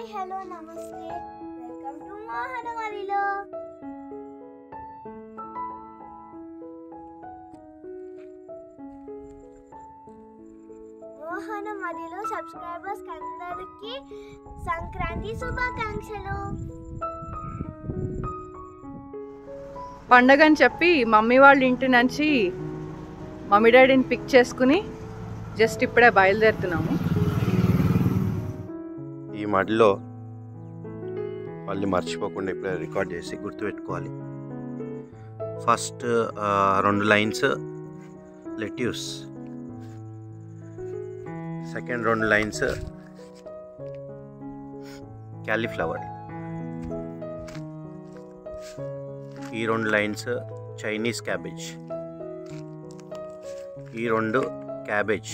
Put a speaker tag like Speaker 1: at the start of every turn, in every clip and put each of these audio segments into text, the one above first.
Speaker 1: Hello నమస్తే welcome to మోహనవరిలో మోహనమరిలో సబ్స్క్రైబర్స్ అందరికీ సంక్రాంతి శుభాకాంక్షలు
Speaker 2: పండగ అని చెప్పి మమ్మీ వాళ్ళ ఇంటి నుంచి మమ్మీ డాడీని పిక్ చేసుకుని జస్ట్ ఇప్పుడే బయలుదేరుతున్నాము
Speaker 3: ఈ మడిలో మళ్ళీ మర్చిపోకుండా ఇప్పుడే రికార్డ్ చేసి గుర్తుపెట్టుకోవాలి ఫస్ట్ ఆ, రెండు లైన్స్ లెట్యూస్ సెకండ్ రెండు లైన్స్ క్యాలీఫ్లవర్ ఈ రెండు లైన్స్ చైనీస్ క్యాబేజ్ ఈ రెండు క్యాబేజ్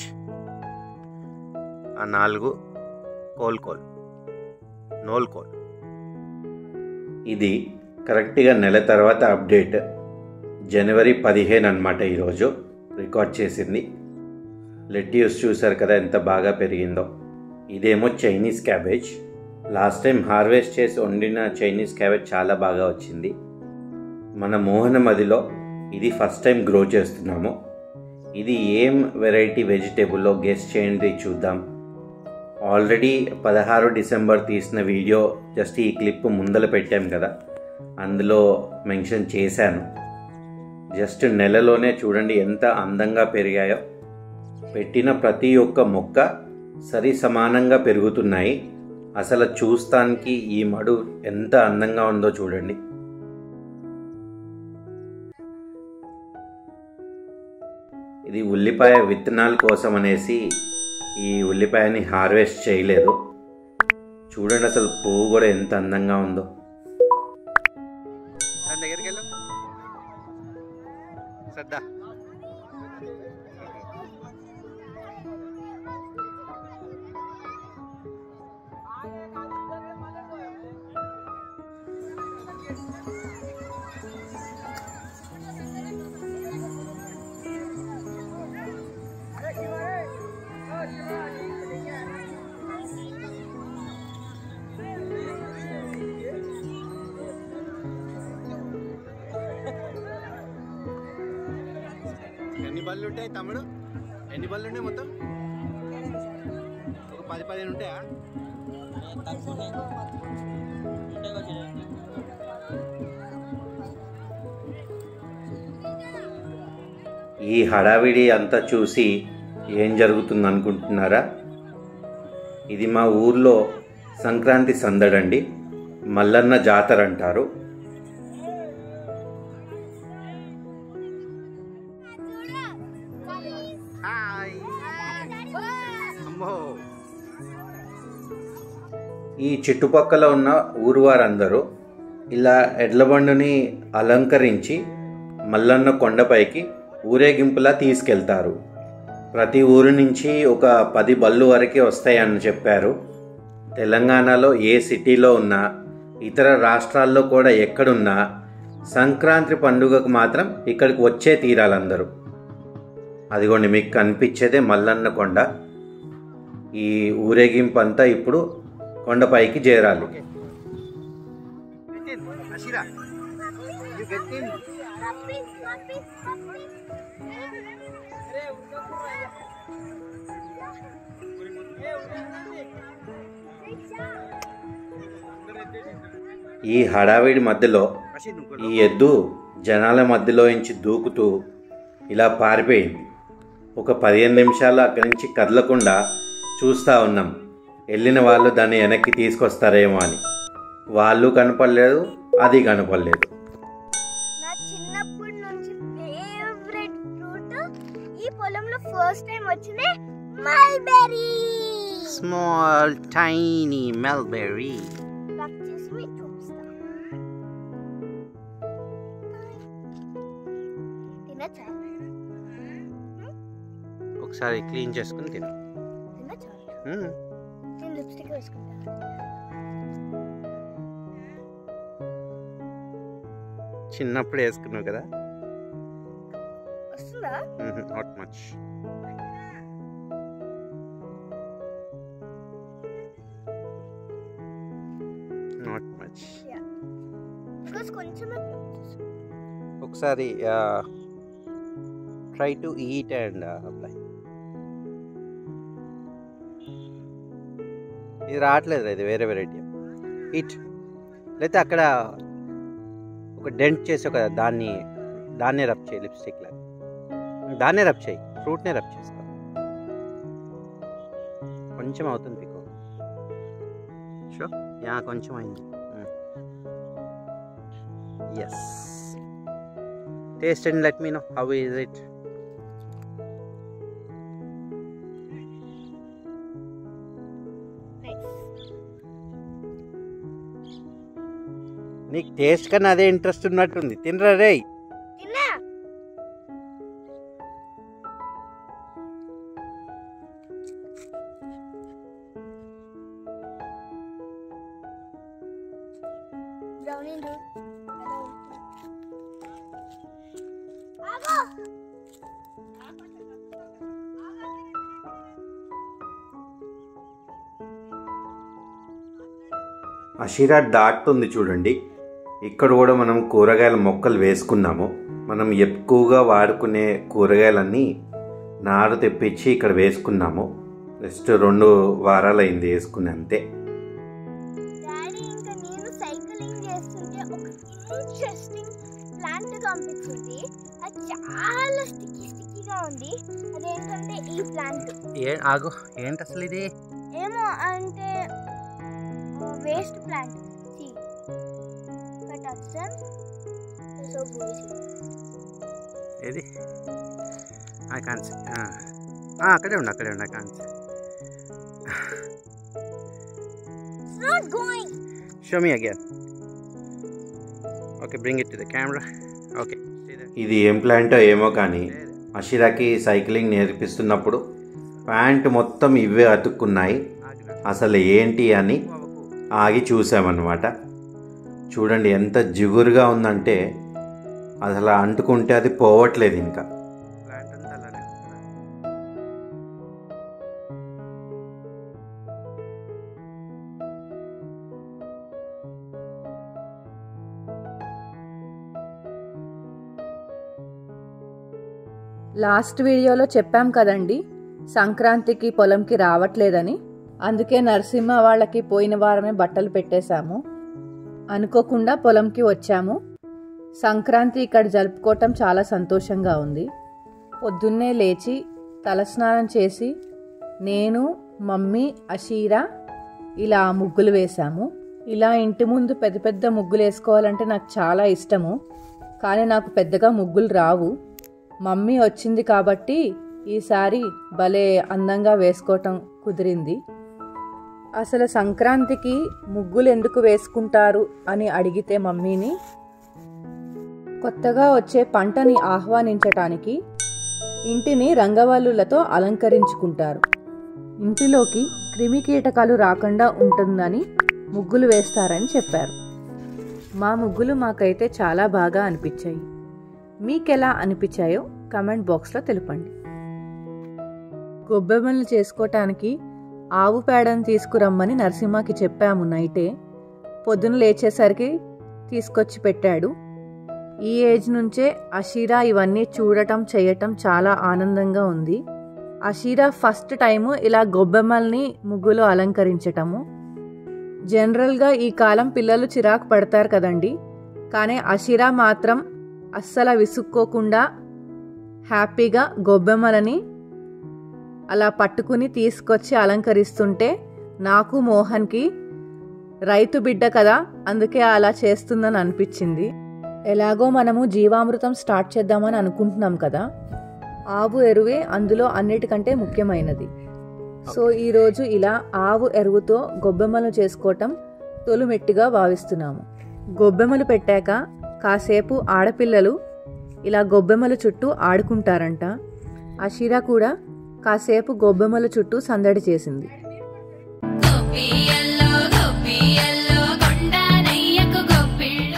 Speaker 3: ఆ నాలుగు కోల్ కోల్ నోల్ కోల్ ఇది కరెక్ట్గా నెల తర్వాత అప్డేట్ జనవరి పదిహేను అనమాట ఈరోజు రికార్డ్ చేసింది లెట్యూస్ చూసారు కదా ఎంత బాగా పెరిగిందో ఇదేమో Chinese cabbage last time harvest చేసి వండిన చైనీస్ క్యాబేజ్ చాలా బాగా వచ్చింది మన మోహనమదిలో ఇది ఫస్ట్ టైం గ్రో చేస్తున్నాము ఇది ఏం వెరైటీ వెజిటేబుల్లో గెస్ట్ చేయండి చూద్దాం ఆల్రెడీ పదహారు డిసెంబర్ తీసిన వీడియో జస్ట్ ఈ క్లిప్ ముందల పెట్టాం కదా అందులో మెన్షన్ చేశాను జస్ట్ నెలలోనే చూడండి ఎంత అందంగా పెరిగాయో పెట్టిన ప్రతి ఒక్క మొక్క సరి సమానంగా పెరుగుతున్నాయి అసలు చూస్తానికి ఈ మడు ఎంత అందంగా ఉందో చూడండి ఇది ఉల్లిపాయ విత్తనాల కోసం అనేసి ఈ ఉల్లిపాయని హార్వెస్ట్ చేయలేదు చూడండి అసలు పువ్వు కూడా ఎంత అందంగా ఉందో దాని దగ్గరికి వెళ్ళు శ్రద్ధ ఎన్ని బళ్ళు ఉంటాయి తమ్ముడు ఎన్ని బళ్ళు ఉంటాయి మొత్తం ఒక పది పదిహేను ఉంటాయా ఈ హడావిడి అంతా చూసి ఏం జరుగుతుంది అనుకుంటున్నారా ఇది మా ఊర్లో సంక్రాంతి సందడండి మల్లన్న జాతర అంటారు ఈ చుట్టుపక్కల ఉన్న ఊరు వారందరూ ఇలా ఎడ్లబండుని అలంకరించి మల్లన్న కొండపైకి ఊరేగింపులా తీసుకెళ్తారు ప్రతి ఊరు నుంచి ఒక పది బళ్ళు వరకే వస్తాయని చెప్పారు తెలంగాణలో ఏ సిటీలో ఉన్నా ఇతర రాష్ట్రాల్లో కూడా ఎక్కడున్నా సంక్రాంతి పండుగకు మాత్రం ఇక్కడికి వచ్చే తీరాలందరూ అదిగోండి మీకు కనిపించేదే మల్లన్న కొండ ఈ ఊరేగింపు అంతా ఇప్పుడు కొండపైకి చేరాలి ఈ హడావిడి మధ్యలో ఈ ఎద్దు జనాల మధ్యలో నుంచి దూకుతూ ఇలా పారిపోయింది ఒక పదిహేను నిమిషాలు అక్కడి నుంచి కదలకుండా చూస్తూ ఉన్నాం వెళ్ళిన వాళ్ళు దాన్ని వెనక్కి తీసుకొస్తారేమో అని వాళ్ళు కనపడలేదు అది కనపడలేదు
Speaker 1: నా చిన్నప్పటి నుంచి ఫేవరెట్ ఫ్రూట్ ఈ పొలంలో ఫస్ట్ టైం వచ్చింది mulberry
Speaker 3: small tiny mulberry
Speaker 1: pluck చేసి మీకు చూపిస్తా తినచ్చా
Speaker 3: ఒకసారి క్లీన్ చేసుకుని తిను
Speaker 1: తినచ్చా
Speaker 3: మ్మ్.
Speaker 1: నేను లిప్స్టిక్ వేసుకుంటా
Speaker 3: చిన్నప్పుడు వేసుకున్నావు కదా
Speaker 1: వస్తుందా
Speaker 3: not much not much
Speaker 1: because కొంచెమే
Speaker 3: ఒకసారి try to eat and apply ఇది రావట్లేదు ఇది వేరే వెరైటీ ఈట్ లేకపోతే అక్కడ ఒక డెంట్ చేసి ఒక దాన్ని దాన్నే రబ్ చేయి లిప్స్టిక్ లాగా దాన్నే రబ్ చేయి ఫ్రూట్నే రబ్ చేసుకో కొంచెం అవుతుంది పికో షో యా కొంచెం అయింది yes taste and let me know how is it నీకు టేస్ట్ కన్నా అదే ఇంట్రెస్ట్ ఉన్నట్టుంది తినరా రే
Speaker 1: తిన్నా బ్రౌనీ ఆగో
Speaker 3: అషీరా దాటుతుంది చూడండి ఇక్కడ కూడా మనం కూరగాయల మొక్కలు వేసుకున్నాము మనం ఎక్కువగా వాడుకునే కూరగాయలన్నీ నారు తెప్పించి ఇక్కడ వేసుకున్నాము జస్ట్ రెండు వారాలు అయింది వేసుకుని అంతే
Speaker 1: డాడీ ఇంకా నేను సైక్లింగ్ చేస్తుంటే ఒక ఇంట్రెస్టింగ్ ప్లాంట్ కనిపించింది అది చాలా స్టిక్కీ స్టిక్కీగా ఉంది అదేంటంటే ఈ ప్లాంట్
Speaker 3: ఏ ఆగు ఏంటి అసలు ఇది
Speaker 1: ఏమో అంటే వేస్ట్ ప్లాంట్ సి కట్ సో బూసి
Speaker 3: ఏది ఐ కాన్స్ అక్కడే ఉండు అక్కడే ఉండు I can't
Speaker 1: It's not going.
Speaker 3: Show me again okay bring it to the camera okay ఇది ఏం ప్లాంటో ఏమో కానీ అషిరాకి సైక్లింగ్ నేర్పిస్తున్నప్పుడు ప్యాంట్ మొత్తం ఇవే అతుక్కున్నాయి అసలు ఏంటి అని ఆగి చూసామన్నమాట చూడండి ఎంత జిగురుగా ఉందంటే అసలు అంటుకుంటే అది పోవట్లేదు ఇంకా
Speaker 2: లాస్ట్ వీడియోలో చెప్పాం కదండి సంక్రాంతికి పొలంకి రావట్లేదని అందుకే నరసింహ వాళ్ళకి పోయిన వారమే బట్టలు పెట్టేశాము అనుకోకుండా పొలంకి వచ్చాము సంక్రాంతి ఇక్కడ జరుపుకోవటం చాలా సంతోషంగా ఉంది పొద్దున్నే లేచి తలస్నానం చేసి నేను మమ్మీ అషీరా ఇలా ముగ్గులు వేశాము ఇలా ఇంటి ముందు పెద్ద పెద్ద ముగ్గులు వేసుకోవాలంటే నాకు చాలా ఇష్టము కానీ నాకు పెద్దగా ముగ్గులు రావు మమ్మీ వచ్చింది కాబట్టి ఈసారి భలే అందంగా వేసుకోవటం కుదిరింది అసలు సంక్రాంతికి ముగ్గులు ఎందుకు వేసుకుంటారు అని అడిగితే మమ్మీని కొత్తగా వచ్చే పంటని ఆహ్వానించటానికి ఇంటిని రంగవల్లులతో అలంకరించుకుంటారు ఇంటిలోకి క్రిమి కీటకాలు రాకుండా ఉంటుందని ముగ్గులు వేస్తారని చెప్పారు మా ముగ్గులు మాకైతే చాలా బాగా అనిపించాయి మీకెలా అనిపించాయో కమెంట్ బాక్స్లో తెలపండి గొబ్బెమ్మలు చేసుకోవటానికి ఆవు పేడను తీసుకురమ్మని నరసింహకి చెప్పాము నైటే పొద్దున లేచేసరికి తీసుకొచ్చి పెట్టాడు ఈ ఏజ్ నుంచే అషీరా ఇవన్నీ చూడటం చేయటం చాలా ఆనందంగా ఉంది అషీరా ఫస్ట్ టైము ఇలా గొబ్బెమ్మల్ని ముగ్గులో అలంకరించటము జనరల్గా ఈ కాలం పిల్లలు చిరాకు పడతారు కదండి కానీ అషీరా మాత్రం అస్సలు విసుక్కోకుండా హ్యాపీగా గొబ్బెమ్మలని అలా పట్టుకుని తీసుకొచ్చి అలంకరిస్తుంటే నాకు మోహన్కి రైతు బిడ్డ కదా అందుకే అలా చేస్తుందని అనిపించింది ఎలాగో మనము జీవామృతం స్టార్ట్ చేద్దామని అనుకుంటున్నాం కదా ఆవు ఎరువే అందులో అన్నిటికంటే ముఖ్యమైనది సో ఈరోజు ఇలా ఆవు ఎరువుతో గొబ్బెమ్మలు చేసుకోవటం తొలిమెట్టుగా భావిస్తున్నాము గొబ్బెమ్మలు పెట్టాక కాసేపు ఆడపిల్లలు ఇలా గొబ్బెమ్మల చుట్టూ ఆడుకుంటారంట అషీరా కూడా కాసేపు గొబ్బెమ్మల చుట్టూ సందడి చేసింది
Speaker 4: గొప్పియల్లో గొప్పియల్లో కొండనయ్యకు గొప్పిళ్ళు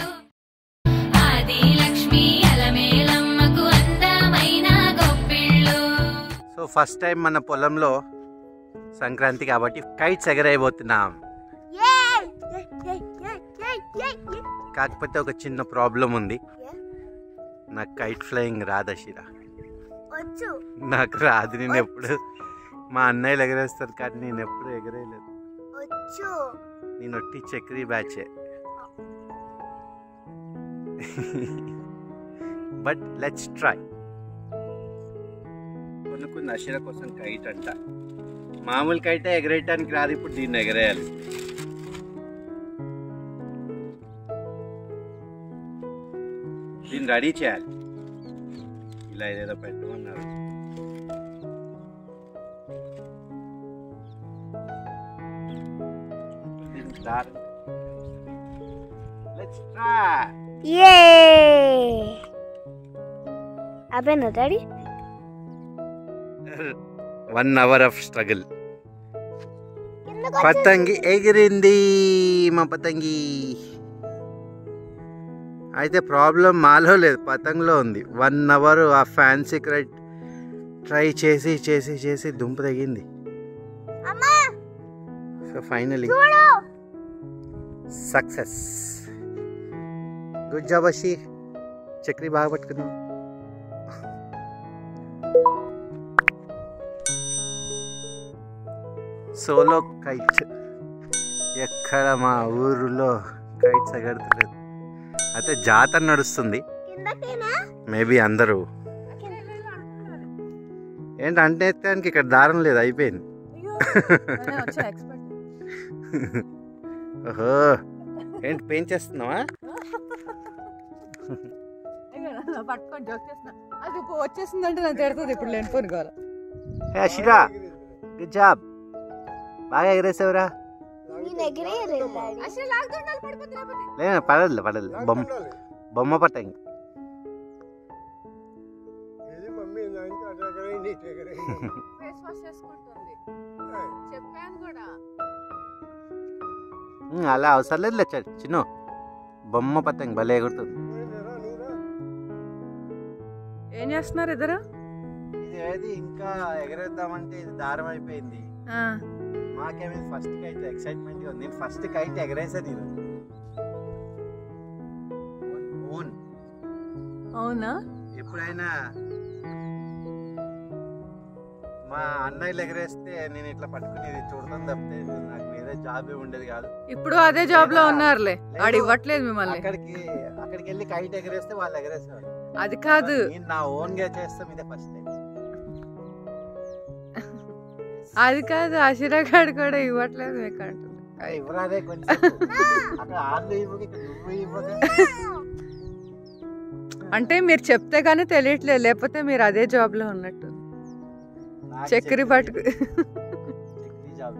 Speaker 4: ఆది లక్ష్మి అలమేలమ్మకు అందమైన గొప్పిళ్ళు
Speaker 3: సో ఫస్ట్ టైం మన పొలంలో సంక్రాంతి కాబట్టి కైట్స్ ఎగరైపోతున్నాం
Speaker 1: Yay! Yay! Yay! Yay!
Speaker 3: కాకపోతే ఒక చిన్న ప్రాబ్లం ఉంది
Speaker 1: ఏ?
Speaker 3: నాకు కైట్ ఫ్లయింగ్ రాదు అషిరా
Speaker 1: వచ్చు
Speaker 3: నాకు రాదు నేను ఎప్పుడు మా అన్నయ్యలు ఎగరేస్తారు కానీ నేను ఎప్పుడు ఎగరేయలేదు
Speaker 1: వచ్చు
Speaker 3: నేను ఒట్టి చక్రీ బ్యాచే బట్ లెట్స్ ట్రై కొనుక్కుంది అషిర కోసం కైట్ అంట మామూలు కైటే ఎగరేయటానికి రాదు ఇప్పుడు దీన్ని ఎగరేయాలి దీన్ని రెడీ చేయాలి ఇలా ఏదేదో పెట్టమన్నారు దీనికి దారం లెట్స్ ట్రై
Speaker 1: ఏ అవేనా daddy
Speaker 3: one hour of struggle పతంగి ఎగిరింది మా పతంగి అయితే ప్రాబ్లం మాలో లేదు పతంగిలో ఉంది వన్ అవర్ ఆ ఫ్యాన్సీ క్రైట్ ట్రై చేసి చేసి చేసి దుంప తగింది
Speaker 1: అమ్మా
Speaker 3: సో ఫైనలీ
Speaker 1: చూడు
Speaker 3: success good job Ashi Chakri బాగా పట్టుకున్నావు సోలో కైట్ ఎక్కడ మా ఊరిలో కైట్స్ ఎగడతలేదు అయితే జాతర నడుస్తుంది
Speaker 1: కిందకేనా
Speaker 3: మేబీ అందరూ ఏంటి అంటే ఎత్తడానికి ఇక్కడ దారం లేదు అయిపోయింది
Speaker 2: వచ్చా ఎక్స్పర్ట్
Speaker 3: ఓహో ఏంటి పెయింట్ చేస్తున్నావా
Speaker 2: పట్టుకొని జోక్ చేస్తున్నా అది ఇప్పుడు వచ్చేసిందంటే నన్ను తిడుతుంది ఇప్పుడు లేనిపోని కావాలి
Speaker 3: హే అషిరా గుడ్ జాబ్ బాగా ఎగరేసావురా
Speaker 1: నేను ఎగిరేయలేదు డాడీ
Speaker 2: అసలు లాగుతుండాలి పడిపోతుంది లేకపోతే
Speaker 3: లేదు పడదు పడదు బొమ్మ బొమ్మ పట్టంగి
Speaker 5: ఇది మమ్మీ దానికి అట్లా ఎగరేయండి, ఇట్లా ఎగరేయండి.
Speaker 2: ఫేస్ వాష్ చేసుకుంటుంది చెప్పాను కూడా
Speaker 3: ఉమ్, అలా అవసరం లేదు లే చిన్న బొమ్మ పతంగి భలే ఎగురుతుంది
Speaker 5: నువ్వురా, నువ్వురా.
Speaker 2: ఏం చేస్తున్నారు ఇద్దరు
Speaker 3: ఇది ఏది ఇంకా ఎగరేద్దామంటే ఇది దారం అయిపోయింది మాకేమైంది ఫస్ట్ కైట్ ఎక్సైట్మెంట్ ఉంది నేను ఫస్ట్ కైట్ ఎగరేసాను ఇది ఓన్
Speaker 2: అవునా
Speaker 3: ఎప్పుడైనా మా అన్నయ్యలు ఎగరేస్తే నేను ఇట్లా పట్టుకునేది చూడటం తప్పితే నాకు వేరే జాబ్ ఉండేది కాదు
Speaker 2: ఇప్పుడు అదే జాబ్ లో ఉన్నారులే ఆడు ఇవ్వట్లేదు మిమ్మల్ని
Speaker 3: అక్కడికి అక్కడికి వెళ్ళి కైట్ ఎగరేస్తే వాళ్ళు ఎగరేసేవారు
Speaker 2: అది కాదు
Speaker 3: నేను నా ఓన్ గా చేస్తాం ఇదే ఫస్ట్ టైం
Speaker 2: అది కాదు అశిరగాడు కూడా ఇవ్వట్లేదు మీకు అంటుంది
Speaker 3: ఇవ్వరాదే కొంచెం అక్కడ ఆళ్ళు ఇవ్వక ఇక్కడ నువ్వు ఇవ్వక
Speaker 2: అంటే మీరు చెప్తే గానీ తెలియట్లేదు లేకపోతే మీరు అదే జాబ్ లో ఉన్నట్టు
Speaker 3: నాకు
Speaker 2: చక్కెర పట్టుకు
Speaker 3: చక్కెర జాబ్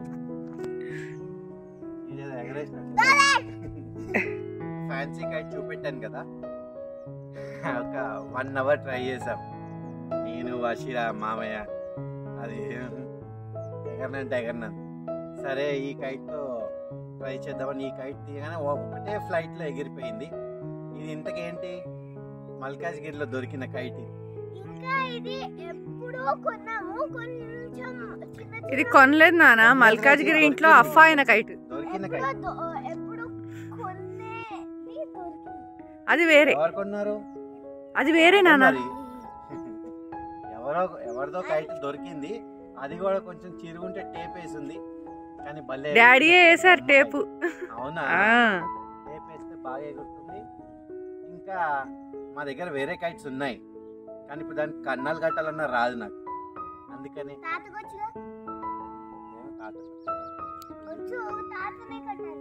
Speaker 3: ఇదేదో ఎగరేసినట్టు. ఫ్యాన్సీ కైట్ చూపెట్టాను కదా ఒక వన్ అవర్ ట్రై చేసాం నేను వషీరా మామయ్య అది ఎగరనంటే ఎగరనాను సరే ఈ కైట్తో ట్రై చేద్దామని ఈ కైట్ తీయగానే ఒకటే ఫ్లైట్లో ఎగిరిపోయింది ఇది ఇంతకేంటి మల్కాజ్గిరిలో దొరికిన కైట్ ఇది.
Speaker 1: ఇంకా ఇది ఎప్పుడో కొన్నాము కొంచెం చిన్న
Speaker 2: ఇది కొనలేదు నాన్న మల్కాజ్గిరి ఇంట్లో అఫ్ అయిన కైట్
Speaker 3: దొరికిన
Speaker 1: ఎప్పుడో
Speaker 3: కైట్
Speaker 1: దొ- ఎప్పుడో కొన్నేది దొరికింది
Speaker 2: అది వేరే
Speaker 3: ఎవరు కొన్నారు
Speaker 2: అది వేరే నాన్న
Speaker 3: మరి ఎవరో ఎవరిదో కైట్ దొరికింది అది కూడా కొంచెం చిరుగుంటే టేప్ వేసింది కానీ భలే
Speaker 2: డాడీయే వేసారు టేపు
Speaker 3: అవునా
Speaker 2: ఆ,
Speaker 3: టేప్ వేస్తే బాగా ఎగురుతుంది ఇంకా మా దగ్గర వేరే కైట్స్ ఉన్నాయి కానీ ఇప్పుడు దానికి కన్నాలు కట్టాలన్నా రాదు నాకు అందుకని
Speaker 1: తాతకొచ్చుగా
Speaker 3: నేను తాత
Speaker 1: వచ్చు తాతనే కట్టాలి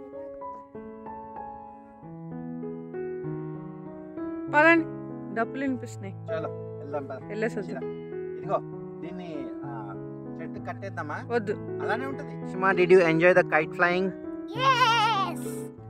Speaker 2: పదండి డబ్బులు వినిపిస్తున్నాయి
Speaker 3: చలో వెళ్దాం పద.
Speaker 2: వెళ్ళేసి వద్దాం
Speaker 3: ఇదిగో దీన్ని ఆ, చెట్టు కట్టేద్దామా
Speaker 2: వద్దు
Speaker 3: అలానే ఉంటుంది సుమా did you enjoy the kite flying
Speaker 1: Yes!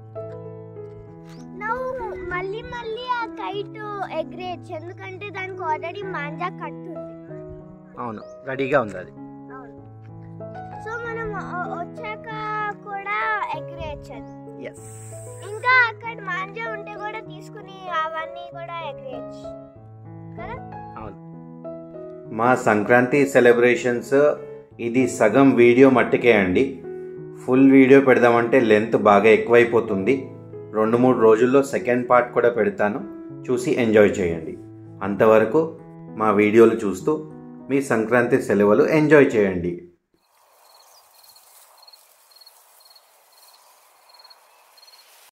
Speaker 1: నువ్వు మళ్ళీ మళ్ళీ ఆ కైట్ ఎగరేయచ్చు ఎందుకంటే దానికి ఆల్రెడీ మాంజా కట్టుంది
Speaker 3: అవును రెడీగా ఉంది అది
Speaker 1: అవును సో మనం వ- వచ్చాక కూడా ఎగరేయచ్చు అది.
Speaker 3: ఎస్
Speaker 1: ఇంకా అక్కడ మాంజా ఉంటే కూడా తీసుకుని అవన్నీ కూడా ఎగరేయచ్చు కదా
Speaker 3: మా సంక్రాంతి సెలబ్రేషన్స్ ఇది సగం వీడియో మట్టుకే అండి ఫుల్ వీడియో పెడదామంటే లెంత్ బాగా ఎక్కువైపోతుంది రెండు మూడు రోజుల్లో సెకండ్ పార్ట్ కూడా పెడతాను చూసి ఎంజాయ్ చేయండి అంతవరకు మా వీడియోలు చూస్తూ మీ సంక్రాంతి సెలవులు ఎంజాయ్ చేయండి